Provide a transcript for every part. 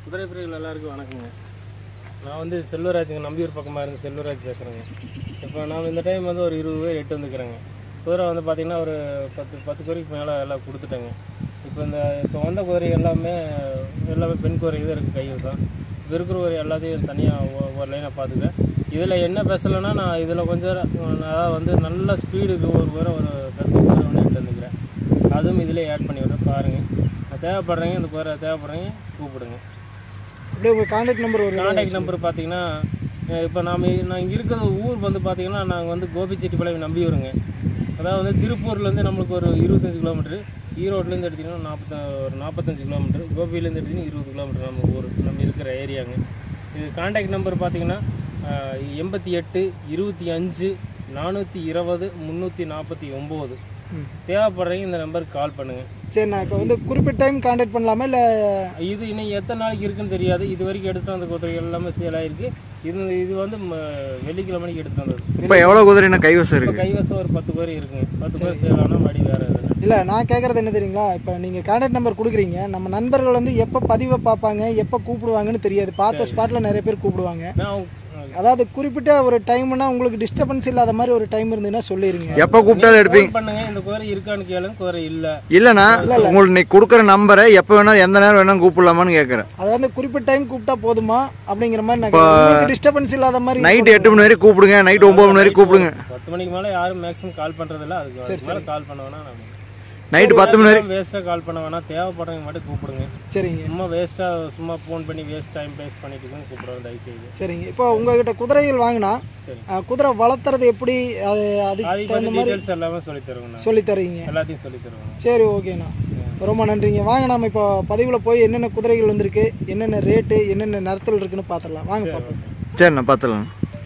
குதிரை பிரிவுகள் எல்லாருக்கும் வணக்கங்க நான் வந்து செல்வராஜுங்க நம்பியூர் பக்கமாக இருந்து செல்வராஜ் பேசுகிறேங்க இப்போ நான் இந்த டைம் வந்து ஒரு இருபது பேர் எட்டு வந்துக்கிறேங்க குதிரை வந்து பார்த்திங்கன்னா ஒரு பத்து பத்து குதிரைக்கு மேலே எல்லாம் கொடுத்துட்டேங்க இப்போ இந்த இப்போ வந்த குதிரை எல்லாமே எல்லாமே பெண் குதிரை இது இருக்குது கைவசம் இப்போ இருக்கிற குதிரை எல்லாத்தையும் தனியாக ஒரு லைனாக பார்த்துக்கிறேன் இதில் என்ன பேசலைன்னா நான் இதில் கொஞ்சம் அதாவது வந்து நல்ல ஸ்பீடு ஒரு குதிரை ஒரு பெருசு குதிரை ஒன்று எடுத்து வந்துக்கிறேன் அதுவும் இதிலே ஆட் பண்ணி விட்றேன் பாருங்கள் தேவைப்படுறீங்க இந்த குதிரை தேவைப்படுறீங்க கூப்பிடுங்க அப்படியே உங்கள் கான்டாக்ட் நம்பர் ஒரு கான்டாக்ட் நம்பர் பார்த்தீங்கன்னா இப்போ நாம் நான் இங்கே இருக்கிற ஊர் வந்து பார்த்தீங்கன்னா நாங்கள் வந்து கோபிச்செட்டிப்பாளையம் நம்பி வருங்க அதாவது வந்து திருப்பூர்லேருந்து நம்மளுக்கு ஒரு இருபத்தஞ்சி கிலோமீட்டர் ஈரோட்லேருந்து எடுத்திங்கன்னா நாற்பத்த ஒரு நாற்பத்தஞ்சு கிலோமீட்டர் கோபியிலேருந்து எடுத்திங்கன்னா இருபது கிலோமீட்டர் நம்ம ஊர் நம்ம இருக்கிற ஏரியாங்க இது கான்டாக்ட் நம்பர் பார்த்தீங்கன்னா எண்பத்தி எட்டு இருபத்தி அஞ்சு நானூற்றி இருபது முந்நூற்றி நாற்பத்தி ஒம்பது தேவைப்படுறீங்க இந்த நம்பருக்கு கால் பண்ணுங்கள் சரி நான் இப்போ வந்து குறிப்பிட்ட டைம் கான்டாக்ட் பண்ணலாமா இல்லை இது இன்னும் எத்தனை நாளைக்கு இருக்குன்னு தெரியாது இது வரைக்கும் எடுத்து வந்த குதிரைகள் எல்லாமே சேல் ஆயிருக்கு இது இது வந்து ம- வெள்ளிக்கிழமைக்கு எடுத்து வந்தது இப்போ எவ்வளோ குதிரைனா கைவசம் இப்போ இருக்கு கைவசம் ஒரு பத்து பேர் இருக்குங்க பத்து பேர் சேல் ஆனால் மடி வேற எதுனா இல்லை நான் கேட்குறது என்ன தெரியுங்களா இப்போ நீங்கள் கான்டாக்ட் நம்பர் கொடுக்குறீங்க நம்ம நண்பர்கள் வந்து எப்போ பதிவை பார்ப்பாங்க எப்போ கூப்பிடுவாங்கன்னு தெரியாது பார்த்த ஸ்பாட்டில் நிறைய பேர் கூப்பிடுவாங்க நான் அதாவது குறிப்பிட்ட ஒரு டைம்னா உங்களுக்கு டிஸ்டர்பன்ஸ் இல்லாத மாதிரி ஒரு டைம் இருந்ததுன்னா சொல்லிடுங்க எப்போ கூப்பிட்டாலும் எடுப்பீங்க ஃபோன் பண்ணுங்க இந்த குதிரை இருக்கான்னு கேளுங்க குதிரை இல்லை இல்லைண்ணா உங்களுக்கு நீ கொடுக்குற நம்பரை எப்போ வேணா எந்த நேரம் வேணா கூப்பிடலாமான்னு கேட்குறேன் அதை வந்து குறிப்பிட்ட டைம் கூப்பிட்டா போதுமா அப்படிங்கிற மாதிரி நான் கேட்குறேன். உங்களுக்கு டிஸ்டர்பன்ஸ் இல்லாத மாதிரி நைட் எட்டு மணி வரைக்கும் கூப்பிடுங்க நைட் ஒம்பது மணி வரைக்கும் கூப்பிடுங்க பத்து மணிக்கு மேலே யாரும் மேக்ஸிமம் கால் பண்ணுறதில்ல அதுக்கு அதுக்கு மேலே கால் பண்ண வேணா நம்ம நைட்டு பத்து மணி வரைக்கும் வேஸ்ட்டாக கால் பண்ண வேணாம் தேவைப்படுறவங்க மட்டும் கூப்பிடுங்க சரிங்க சும்மா வேஸ்ட்டாக சும்மா ஃபோன் பண்ணி வேஸ்ட் டைம் வேஸ்ட் பண்ணிட்டு இருக்கோம் கூப்பிடுறோம் தயவுசெய்து சரிங்க இப்போ உங்ககிட்ட குதிரைகள் வாங்கினா சரி. அஹ், குதிரை வளர்த்துறது எப்படி அது அதுக்கு அதை பற்றி டீட்டெயில்ஸ் எல்லாமே சொல்லி தருவோம் சொல்லி தருவீங்க எல்லாத்தையும் சொல்லி தருவோம் சரி ஓகேண்ணா ரொம்ப நன்றிங்க வாங்க நாம இப்போ பதிவில் போய் என்னென்ன குதிரைகள் வந்திருக்கு என்னென்ன ரேட்டு என்னென்ன நிறத்தில் இருக்குன்னு பார்த்துடலாம் வாங்க பார்ப்போம் சரிண்ணா பார்த்துலாம்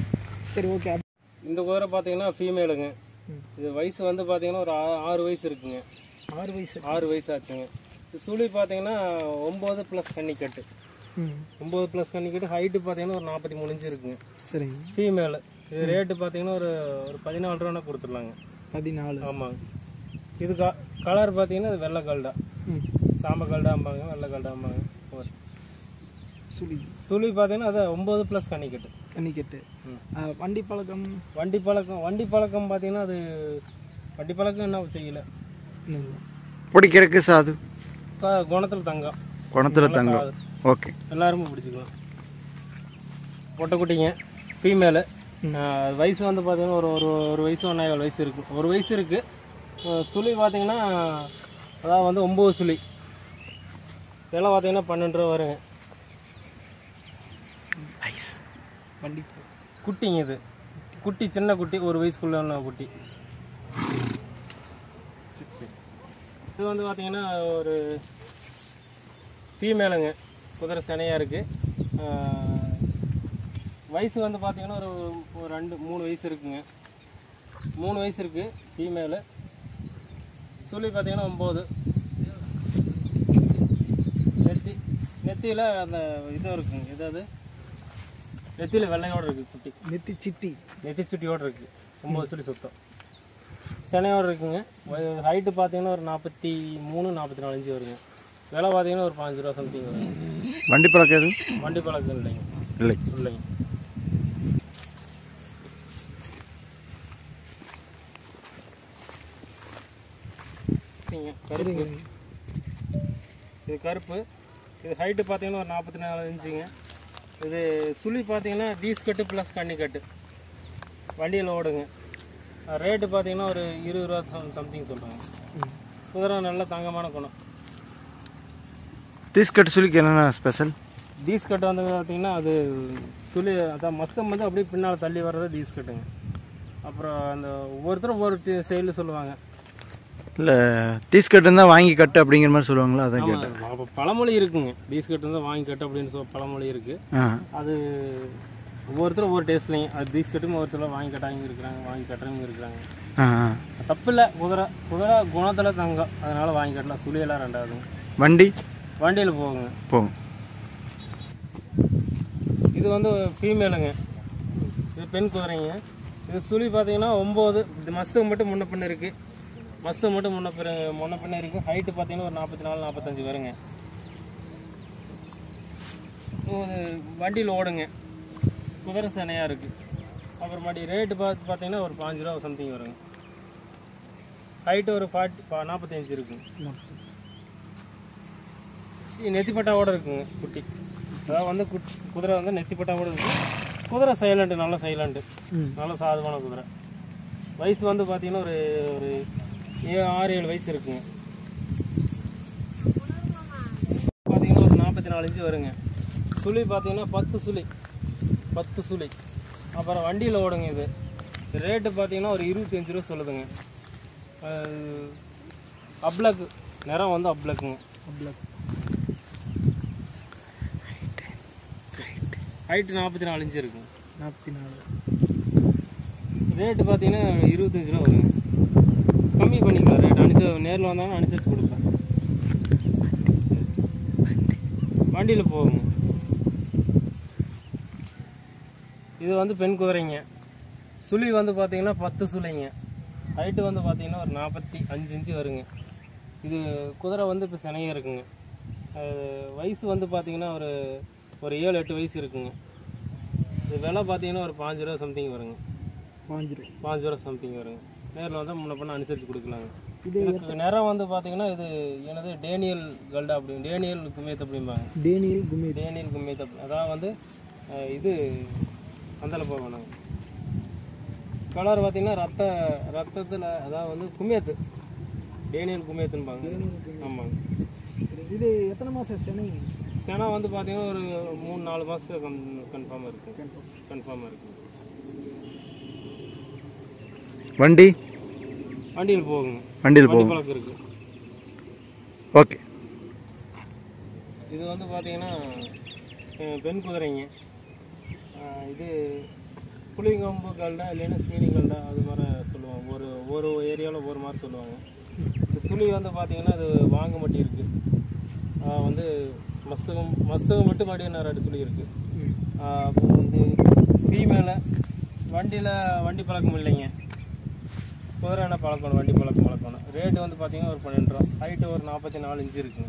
சரி ஓகே இந்த குதிரை பார்த்தீங்கன்னா ஃபீமேலுங்க இது வயசு வந்து பார்த்தீங்கன்னா ஒரு ஆ- ஆறு வயசு இருக்குங்க ஆறு வயசு ஆறு வயசு ஆச்சுங்க இது சுழி பார்த்தீங்கன்னா ஒம்பது ப்ளஸ் கன்னிக்கட்டு ம் ஒம்பது ப்ளஸ் கன்னிக்கட்டு ஹைட்டு பார்த்தீங்கன்னா ஒரு நாற்பத்தி மூணு இன்ச்சு இருக்குங்க சரிங்க ஃபீமேலு இது ரேட்டு பார்த்தீங்கன்னா ஒரு ஒரு பதினாலு ரூபா கொடுத்துடலாங்க பதினாலு ஆமாங்க இது க கலர் பார்த்தீங்கன்னா இது வெள்ளை கல்டா ம் சாம்ப கல்டாம்பாங்க வெள்ளை கல்டாம்பாங்க ஒரு சுழி சுழி பார்த்தீங்கன்னா அது ஒம்பது ப்ளஸ் கன்னிக்கட்டு கன்னிக்கட்டு ம். அஹ், வண்டி பழக்கம் வண்டி பழக்கம் வண்டி பழக்கம் பார்த்தீங்கன்னா அது வண்டி பழக்கம் என்ன செய்யல இன்னும் இல்லை. பிடிக்கிறதுக்கு சாது க- குணத்தில் தங்கம் குணத்தில் தங்கம் ஓகே எல்லாருமே பிடிச்சிக்கலாம் பொட்டைக்குட்டிங்க ஃபீமேலு வயசு வந்து பார்த்தீங்கன்னா ஒரு ஒரு ஒரு வயசு ஒன்றாயிரம் வயசு இருக்குது ஒரு வயசு இருக்குது சுழி பார்த்தீங்கன்னா அதாவது வந்து ஒம்பது சுழி இதெல்லாம் பார்த்தீங்கன்னா பன்னெண்டு ரூபா வருங்க வண்டி குட்டிங்க இது குட்டி சின்ன குட்டி ஒரு வயசுக்குள்ள குட்டி இது வந்து பார்த்தீங்கன்னா ஒரு ஃபீமேலுங்க குதிரை சினையாக இருக்குது வயசு வந்து பார்த்தீங்கன்னா ஒரு ஒரு ரெண்டு மூணு வயசு இருக்குங்க மூணு வயசு இருக்குது ஃபீமேலு சுழி பார்த்தீங்கன்னா ஒம்பது நெத்தி நெத்தியில் அந்த இதுவும் இருக்குங்க ஏதாவது நெத்தியில் வெள்ளையோடு இருக்குது குட்டி நெத்தி சிட்டி நெத்தி சுட்டியோடு இருக்குது ஒம்பது சுடி சுத்தம் சென்னையோடு இருக்குங்க ஹைட்டு பார்த்தீங்கன்னா ஒரு நாற்பத்தி மூணு நாற்பத்தி நாலு இன்ச்சு வருங்க விலை பார்த்தீங்கன்னா ஒரு பாஞ்சு ரூபா சம்திங் வரும் வண்டி பழக்கம் எதுவும் வண்டி பழக்கம் இல்லைங்க இல்லை இல்லைங்க சரிங்க, கருப்பு இது கருப்பு இது ஹைட்டு பார்த்தீங்கன்னா ஒரு நாற்பத்தி நாலு இன்ச்சுங்க இது சுழி பார்த்தீங்கன்னா டீஸ் கட்டு ப்ளஸ் கண்ணி கட்டு வண்டியில் ஓடுங்க ரேட்டு பார்த்தீங்கன்னா ஒரு இருபது ரூபா சம்திங் சொல்கிறாங்க குதிரை நல்ல தங்கமான குணம் தீஸ்கட்டு சுழிக்கு என்னென்ன ஸ்பெஷல் டீஸ் கட்டு வந்து பார்த்தீங்கன்னா அது சுழி அதான் மஸ்தம் வந்து அப்படியே பின்னால் தள்ளி வர்றது டீஸ் கட்டுங்க அப்புறம் அந்த ஒவ்வொருத்தரும் ஒவ்வொரு சைடில் சொல்லுவாங்க இல்லை தீஸ்கட்டு தான் வாங்கி கட்டு அப்படிங்கிற மாதிரி சொல்லுவாங்களா அதான் கேட்டேன் அப்போ பழமொழி இருக்குங்க டீஸ் கட்டு தான் வாங்கி கட்டு அப்படின்னு சொல்ல பழமொழி இருக்குது ஆ அது ஒவ்வொருத்தரும் ஒவ்வொரு டேஸ்ட்லையும் அது டீஸ் கட்டும் ஒரு சிலர் வாங்கி கட்டாங்க இருக்கிறாங்க வாங்கி கட்டுறவங்க இருக்கிறாங்க ஆ ஆ. தப்பு இல்லை குதிரை குதிரை குணத்தில் தங்கம் அதனால் வாங்கி கட்டலாம் சுழியெல்லாம் ரெண்டாவதுங்க வண்டி வண்டியில் போகுங்க போகும் இது வந்து ஃபீமேலுங்க இது பெண் குதிரைங்க இது சுழி பார்த்தீங்கன்னா ஒம்பது இது மஸ்து மட்டும் முன்ன பின்ன இருக்குது மஸ்து மட்டும் முன்ன பின்ன முன்ன பின்ன இருக்குது ஹைட்டு பார்த்தீங்கன்னா ஒரு நாற்பத்தி நாலு நாற்பத்தஞ்சு வருங்க வண்டியில் ஓடுங்க குதிரை சனையாக இருக்குது அப்புறமாட்டி ரேட்டு பார்த்து பார்த்தீங்கன்னா ஒரு பாஞ்சு ரூபா சம்திங் வருங்க ஹைட்டு ஒரு ஃபார்ட்டி நாற்பத்தஞ்சு இருக்குங்க இது நெத்திப்பட்டாவோட இருக்குங்க குட்டி அதாவது வந்து குட்- குதிரை வந்து நெத்திப்பட்டாவோட இருக்கு குதிரை சைலண்ட்டு நல்ல சைலண்ட்டு ம் நல்ல சாதுவான குதிரை வயசு வந்து பார்த்தீங்கன்னா ஒரு ஒரு ஏ ஆறு ஏழு வயசு இருக்குங்க பார்த்தீங்கன்னா ஒரு நாற்பத்தி நாலு இன்ச்சு வருங்க சுழி பார்த்தீங்கன்னா பத்து சுழி பத்து சுழி அப்புறம் வண்டியில் ஓடுங்க இது ரேட்டு பார்த்தீங்கன்னா ஒரு இருபத்தஞ்சு ரூபா சொல்லுதுங்க அப்ளக்கு நிறம் வந்து அப்ளக்குங்க அப்ளக் ஹைட்டு நாற்பத்தி நாலு இன்ச்சு இருக்குங்க நாற்பத்தி நாலு ரேட்டு பார்த்தீங்கன்னா இருபத்தஞ்சு ரூபா வருங்க கம்மி பண்ணிக்கலாம் ரேட் அனுசரி நேரில் வந்தாலும் அனுசரித்து கொடுப்பேன் வண்டியில் போகுங்க இது வந்து பெண் குதிரைங்க சுழி வந்து பார்த்தீங்கன்னா பத்து சுழிங்க ஹைட்டு வந்து பார்த்தீங்கன்னா ஒரு நாற்பத்தி அஞ்சு இன்ச்சு வருங்க இது குதிரை வந்து இப்போ சினையாக இருக்குங்க அது வயசு வந்து பார்த்தீங்கன்னா ஒரு ஒரு ஏழு எட்டு வயசு இருக்குங்க இது விலை பார்த்தீங்கன்னா ஒரு பாஞ்சு ரூபா சம்திங் வருங்க பாஞ்சு ரூபா பாஞ்சு ரூபா சம்திங் வருங்க நேரில் வந்தால் முன்ன பண்ண அனுசரித்து கொடுக்கலாங்க இது இதுக்கு நிறம் வந்து பார்த்தீங்கன்னா இது எனது டேனியல் கல்டா அப்படி டேனியல் குமேத் அப்படிம்பாங்க டேனியல் குமேத் டேனியல் குமேத் அப்படி அதான் வந்து அஹ், இது அந்தல போவேனாங்க கலர் பார்த்தீங்கன்னா ரத்த ரத்தத்தில் அதாவது வந்து குமேத்து டேனியல் குமேத்துன்பாங்க ஆமாங்க இது எத்தனை மாதம் சினைங்க செனா வந்து பார்த்தீங்கன்னா ஒரு மூணு நாலு மாதம் கன் கன்ஃபார்மாக இருக்கும் கன்ஃபார்மாக இருக்கும் வண்டி வண்டியில் போகுங்க வண்டியில் வண்டி போகும் பழக்கம் இருக்குது ஓகே இது வந்து பார்த்தீங்கன்னா அஹ், பெண் குதிரைங்க அஹ், இது புளிங்கொம்பு கல்டா இல்லைன்னா சீனி கல்டா அது மாதிரி சொல்லுவாங்க ஒரு ஒரு ஏரியாவில் ஒரு மாதிரி சொல்லுவாங்க இந்த சுழி வந்து பார்த்தீங்கன்னா அது வாங்க மாட்டி இருக்கு அஹ், வந்து மஸ்தகம் மஸ்தகம் மட்டும் மடிய ரெண்டு சுழி இருக்கு அஹ், அப்புறம் வந்து ஃபீமேல வண்டியில் வண்டி பழக்கம் இல்லைங்க குதிரை என்ன பழக்கணும் வண்டி பழக்கம் பழக்கணும் ரேட்டு வந்து பார்த்தீங்கன்னா ஒரு பன்னெண்டு ரூபா ஹைட்டு ஒரு நாற்பத்தி நாலு இன்ச்சு இருக்குங்க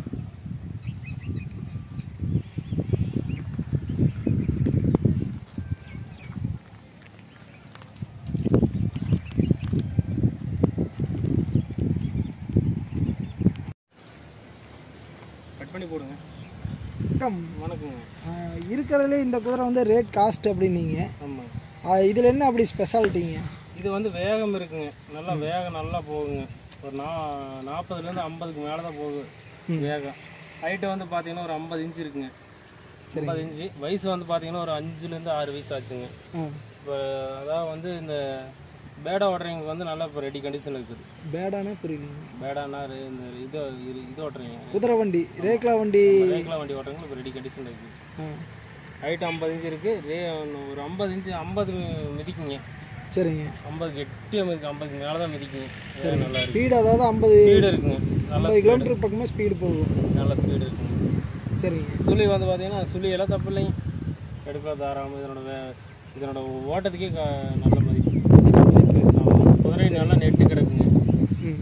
கட் பண்ணி போடுங்க வணக்கம் வணக்கங்க ஆஹ் இருக்கிறதுலே இந்த குதிரை வந்து ரேட் காஸ்ட் அப்படின்னீங்க ஆமாம் ஆஹ் இதுல என்ன அப்படி ஸ்பெஷாலிட்டிங்க இது வந்து வேகம் இருக்குங்க நல்லா வேகம் நல்லா போகுங்க ஒரு நா நாற்பதுலேருந்து ஐம்பதுக்கு மேலே தான் போகுது வேகம் ஹைட்டு வந்து பார்த்தீங்கன்னா ஒரு ஐம்பது இன்ச்சு இருக்குங்க ஐம்பது இன்ச்சு வயசு வந்து பார்த்தீங்கன்னா ஒரு அஞ்சுலேருந்து ஆறு வயசு ஆச்சுங்க இப்போ அதாவது வந்து இந்த பேடா ஓட்டுறவங்க வந்து நல்லா இப்போ ரெடி கண்டிஷன் இருக்குது பேடானா புரியலீங்க பேடானா இந்த இது இது- இது ஓட்டுறீங்க குதிரை வண்டி ரேக்லா வண்டி ரேக்லா வண்டி ஓட்டுறவங்க இப்போ ரெடி கண்டிஷன் இருக்குது ஆ, ஹைட் ஐம்பது இன்ச்சு இருக்குது ரே ஒரு ஐம்பது இன்ச்சு ஐம்பது மிதிக்குங்க சரிங்க ஐம்பது கெட்டியாக மிதிக்கும் ஐம்பதுக்கு மேலே தான் மிதிக்குங்க சரி நல்லா இருக்கு ஸ்பீடு அதாவது ஐம்பது ஸ்பீடு இருக்குங்க நல்ல ஐம்பது கிலோமீட்டர் பக்கமாக ஸ்பீடு போகும் நல்ல ஸ்பீடு இருக்குங்க சரிங்க சுழி வந்து பார்த்தீங்கன்னா சுழி எல்லாம் தப்பு இல்லைங்க எடுக்கலாம் தாராளமாக இதனோட வே இதனோட ஓட்டத்துக்கே க- நல்ல மதிப்பு ஆமா. குதிரை நல்லா நெட்டு கிடக்குங்க ம்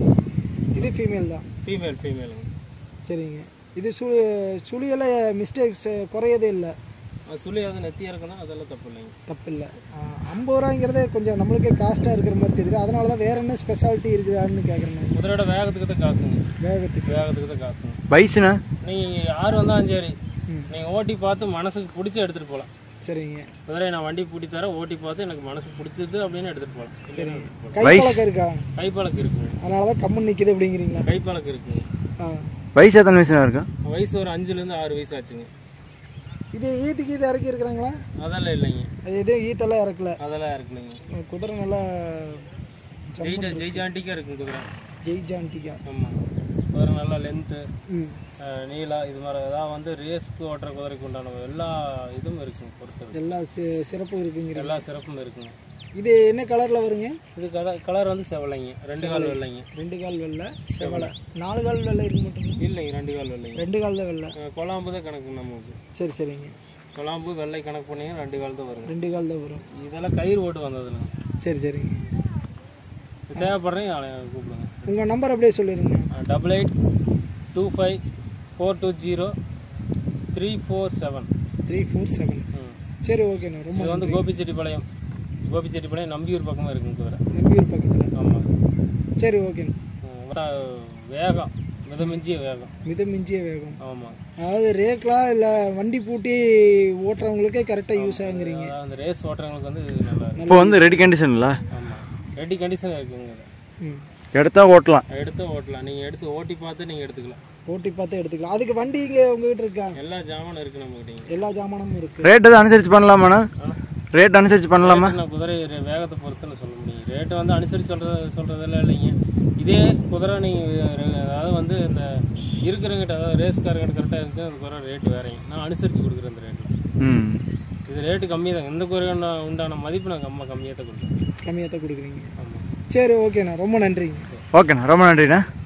இது ஃபீமேல் தான் ஃபீமேல் ஃபீமேலுங்க சரிங்க இது சு சுழியெல்லாம் மிஸ்டேக்ஸ் குறையதே இல்லை அது சுழி அது நெத்தியாக இருக்குன்னா அதெல்லாம் தப்பு இல்லைங்க தப்பு இல்லை ஐம்பது ரூபாங்கிறது கொஞ்சம் நம்மளுக்கே காஸ்ட்டாக இருக்கிற மாதிரி தெரியுது அதனால தான் வேற என்ன ஸ்பெஷாலிட்டி இருக்குதான்னு கேட்குறேன் குதிரையோட வேகத்துக்கு தான் காசுங்க வேகத்துக்கு வேகத்துக்கு தான் காசுங்க வயசுண்ணா நீங்கள் யார் வந்தாலும் சரி ம். நீங்கள் ஓட்டி பார்த்து மனசுக்கு பிடிச்சி எடுத்துகிட்டு போகலாம் சரிங்க குதிரை நான் வண்டி பிடி தரேன் ஓட்டி பார்த்து எனக்கு மனசு பிடிச்சது அப்படின்னு எடுத்துகிட்டு போகலாம் சரிங்க இல்லைன்னா கை வயசு- பழக்கம் இருக்கா கைப்பழக்கம் இருக்குங்க அதனால தான் கம்மன் நிற்கிது அப்படிங்கிறீங்களா கைப்பழக்கம் இருக்குங்க ஆ வயசு எத்தனை வயசுனா இருக்கா வயசு ஒரு அஞ்சுலேருந்து ஆறு வயசு ஆச்சுங்க இது ஈத்துக்கு இது இறக்கி இருக்கிறாங்களா அதெல்லாம் இல்லைங்க அது எதுவும் ஈத்தெல்லாம் இறக்கல அதெல்லாம் இருக்குல்லைங்க குதிரை நல்லா ஜெய் ஜெய்ஜாண்டிக்காக இருக்குங்க குதிரை ஜெய் ஜான்டிக்கா ஆமாம் குதிரை நல்லா லென்த்து ம் நீளா இது மாதிரி அதான் வந்து ரேஸ்க்கு ஓட்டுற குதிரைக்கு உண்டான எல்லா இதுவும் இருக்குங்க பொறுத்தது எல்லா சி- சிறப்பும் இருக்குங்கிற எல்லா சிறப்பும் இருக்குங்க இது என்ன கலரில் வருங்க இது கலர் கலர் வந்து செவலைங்க ரெண்டு கால் வெள்ளைங்க ரெண்டு கால் வெள்ளை செவலை நாலு கால் வெள்ளை இருக்கு மட்டும் இல்லைங்க ரெண்டு கால் வெள்ளைங்க ரெண்டு கால் தான் வெள்ளை அஹ் கொலாம்பு தான் கணக்கு நமக்கு சரி சரிங்க கொலாம்பு வெள்ளை கணக்கு பண்ணீங்கன்னா ரெண்டு கால் தான் வருங்க ரெண்டு கால் தான் வரும் இதெல்லாம் கயிறு ஓட்டு வந்ததுங்க சரி சரிங்க தேவைப்படுறீங்க அவளை கூப்பிடுங்க உங்கள் நம்பர் அப்படியே சொல்லிடுங்க double eight two five four two zero three four seven three four seven ம். சரி ஓகேண்ணா ரொம்ப இது வந்து கோபிச்செட்டிப்பாளையம் கோபிச்செட்டிப்பாளையம் நம்பியூர் பக்கமாக இருக்குங்க குதிரை நம்பியூர் பக்கத்தில் ஆமாம் சரி ஓகேண்ணா வேகம் மிதமிஞ்சிய வேகம் மிதமிஞ்சிய வேகம் ஆமாம் அதாவது ரேக்லாம் இல்லை வண்டி பூட்டி ஓட்டுறவங்களுக்கே கரெக்டாக யூஸ் ஆகுங்கிறீங்க அதாவது அந்த ரேஸ் ஓட்டுறவங்களுக்கு வந்து இது நல்லா இருக்கும் இப்போ வந்து ரெடி கண்டிஷன்ல ஆமாம் ரெடி கண்டிஷன் இருக்குங்க இது. ம் எடுத்தா ஓட்டலாம் எடுத்து ஓட்டலாம் நீங்கள் எடுத்து ஓட்டி பார்த்து நீங்கள் எடுத்துக்கலாம் ஓட்டி பார்த்து எடுத்துக்கலாம் அதுக்கு வண்டி இங்கே உங்ககிட்ட இருக்கா எல்லா ஜாமானும் இருக்குது நம்மகிட்ட எல்லா ஜாமானமும் இருக்கு ரேட் எதுவும் அனுசரிச்சு பண்ணலாமாண்ணா ரேட் அனுசரிச்சு பண்ணலாமா நான் குதிரை ரே- வேகத்தை பொறுத்துன்னு சொல்ல முடியும் ரேட்டு வந்து அனுசரித்து சொல்கிறது சொல்கிறதெல்லாம் இல்லைங்க இதே குதிரை நீங்கள் அதாவது வந்து இந்த இருக்கிறவங்கிட்ட அதாவது ரேஸ்காரங்கிட்ட கரெக்டாக இருக்கு அந்த குதிரை ரேட்டு வேறைங்க நான் அனுசரித்து கொடுக்குறேன் அந்த ரேட்டு ம் இது ரேட்டு கம்மி தான் இந்த குதிரை உண்டான மதிப்பு நான் கம்ம கம்மியாக தான் கொடுக்குறேன் கம்மியாக தான் கொடுக்குறீங்க ஆமாம் சரி ஓகேண்ணா ரொம்ப நன்றிங்க ஓகேண்ணா ரொம்ப நன்றிண்ணா